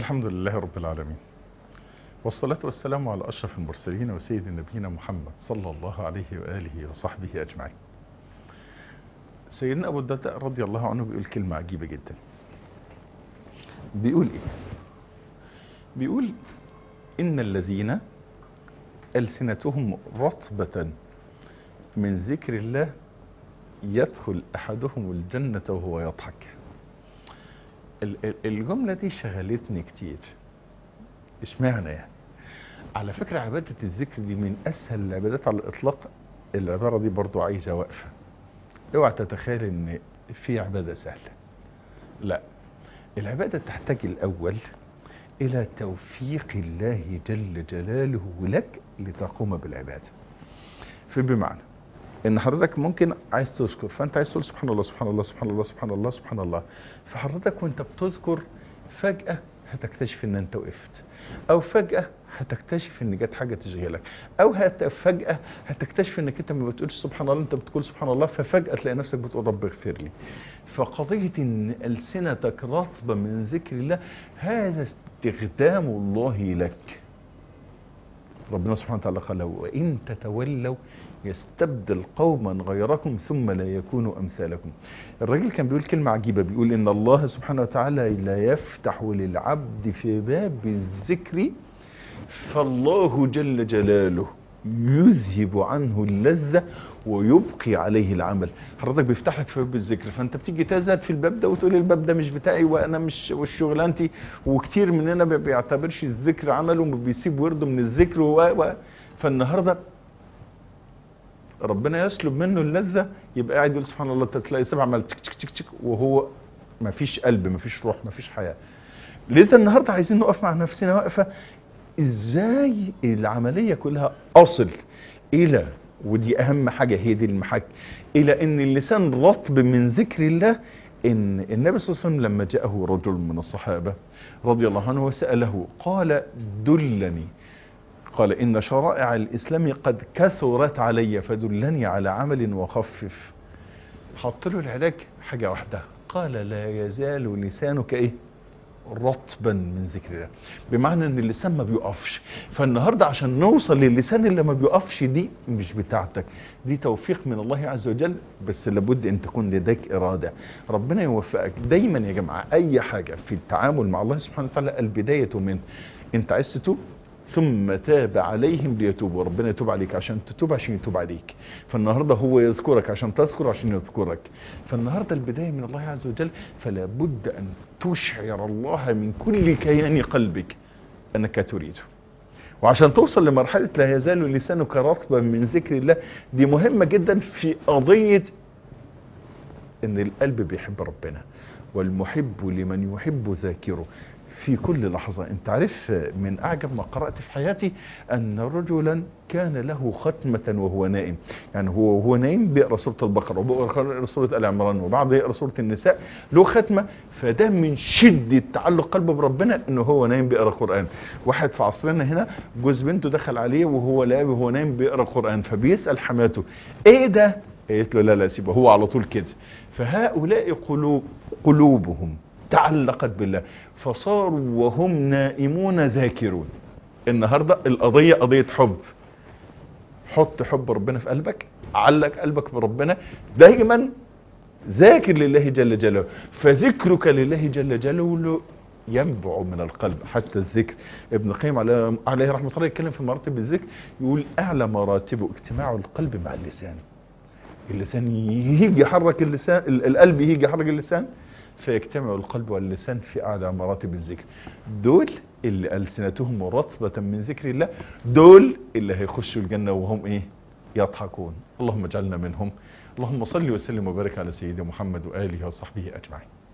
الحمد لله رب العالمين والصلاة والسلام على أشرف المرسلين وسيد نبينا محمد صلى الله عليه وآله وصحبه أجمعين سيدنا أبو الدرداء رضي الله عنه بيقول كلمة عجيبة جدا بيقول إيه بيقول إن الذين ألسنتهم رطبة من ذكر الله يدخل أحدهم الجنة وهو يضحك الجملة دي شغلتني كتير اشمعنى يعني على فكرة عبادة الذكر دي من اسهل العبادات على الاطلاق العبارة دي برضو عايزة وقفة اوعى تتخيل ان في عبادة سهلة لا العبادة تحتاج الاول الى توفيق الله جل جلاله لك لتقوم بالعبادة في بمعنى ان حضرتك ممكن عايز تذكر فانت عايز تقول سبحان الله سبحان الله سبحان الله سبحان الله سبحان الله فحضرتك وانت بتذكر فجأة هتكتشف ان انت وقفت او فجأة هتكتشف ان جت حاجة تشغلك او هت فجأة هتكتشف انك انت ما بتقولش سبحان الله انت بتقول سبحان الله ففجأة تلاقي نفسك بتقول رب اغفر لي فقضية ان ألسنتك رطبة من ذكر الله هذا استخدام الله لك ربنا سبحانه وتعالى قال وإن تتولوا يستبدل قوما غيركم ثم لا يكونوا أمثالكم الراجل كان بيقول كلمة عجيبة بيقول إن الله سبحانه وتعالى لا يفتح للعبد في باب الذكر فالله جل جلاله يذهب عنه اللذة ويبقي عليه العمل حضرتك بيفتح لك في باب الذكر فانت بتيجي تزهد في الباب ده وتقول الباب ده مش بتاعي وانا مش والشغلانتي وكتير مننا ما بيعتبرش الذكر عمله وبيسيب ورده من الذكر و... و... فالنهارده ربنا يسلب منه اللذة يبقى قاعد يقول سبحان الله تلاقي سبع عمال تك تك تك تك وهو ما فيش قلب ما فيش روح ما فيش حياة لذا النهاردة عايزين نقف مع نفسنا وقفة ازاي العملية كلها اصل الى ودي اهم حاجة هي دي المحك الى ان اللسان رطب من ذكر الله ان النبي صلى الله عليه وسلم لما جاءه رجل من الصحابة رضي الله عنه وسأله قال دلني قال إن شرائع الإسلام قد كثرت علي فدلني على عمل وخفف حط له العلاج حاجة واحدة قال لا يزال لسانك إيه رطبا من ذكر الله بمعنى ان اللسان ما بيقفش فالنهاردة عشان نوصل للسان اللي ما بيقفش دي مش بتاعتك دي توفيق من الله عز وجل بس لابد ان تكون لديك ارادة ربنا يوفقك دايما يا جماعة اي حاجة في التعامل مع الله سبحانه وتعالى البداية من انت عايز تتوب ثم تاب عليهم ليتوبوا ربنا يتوب عليك عشان تتوب عشان يتوب عليك فالنهاردة هو يذكرك عشان تذكر عشان يذكرك فالنهاردة البداية من الله عز وجل فلا بد أن تشعر الله من كل كيان قلبك أنك تريده وعشان توصل لمرحلة لا يزال لسانك رطبا من ذكر الله دي مهمة جدا في قضية ان القلب بيحب ربنا والمحب لمن يحب ذاكره في كل لحظة انت عارف من اعجب ما قرأت في حياتي ان رجلا كان له ختمة وهو نائم يعني هو وهو نايم بيقرأ سورة البقرة وبيقرأ سورة آل عمران وبعض يقرأ سورة النساء له ختمة فده من شدة تعلق قلبه بربنا انه هو نايم بيقرأ قرآن واحد في عصرنا هنا جوز بنته دخل عليه وهو لا وهو نايم بيقرأ قرآن فبيسأل حماته ايه ده قالت له لا لا سيبه هو على طول كده فهؤلاء قلوب قلوبهم تعلقت بالله فصاروا وهم نائمون ذاكرون النهاردة القضية قضية حب حط حب ربنا في قلبك علق قلبك بربنا دايما ذاكر لله جل جلاله فذكرك لله جل جلاله ينبع من القلب حتى الذكر ابن القيم عليه رحمة الله يتكلم في مراتب الذكر يقول اعلى مراتبه اجتماع القلب مع اللسان اللسان يجي يحرك اللسان القلب يجي يحرك اللسان فيجتمع القلب واللسان في أعلى مراتب الذكر دول اللي ألسنتهم رطبة من ذكر الله دول اللي هيخشوا الجنة وهم إيه يضحكون اللهم اجعلنا منهم اللهم صل وسلم وبارك على سيدنا محمد وآله وصحبه أجمعين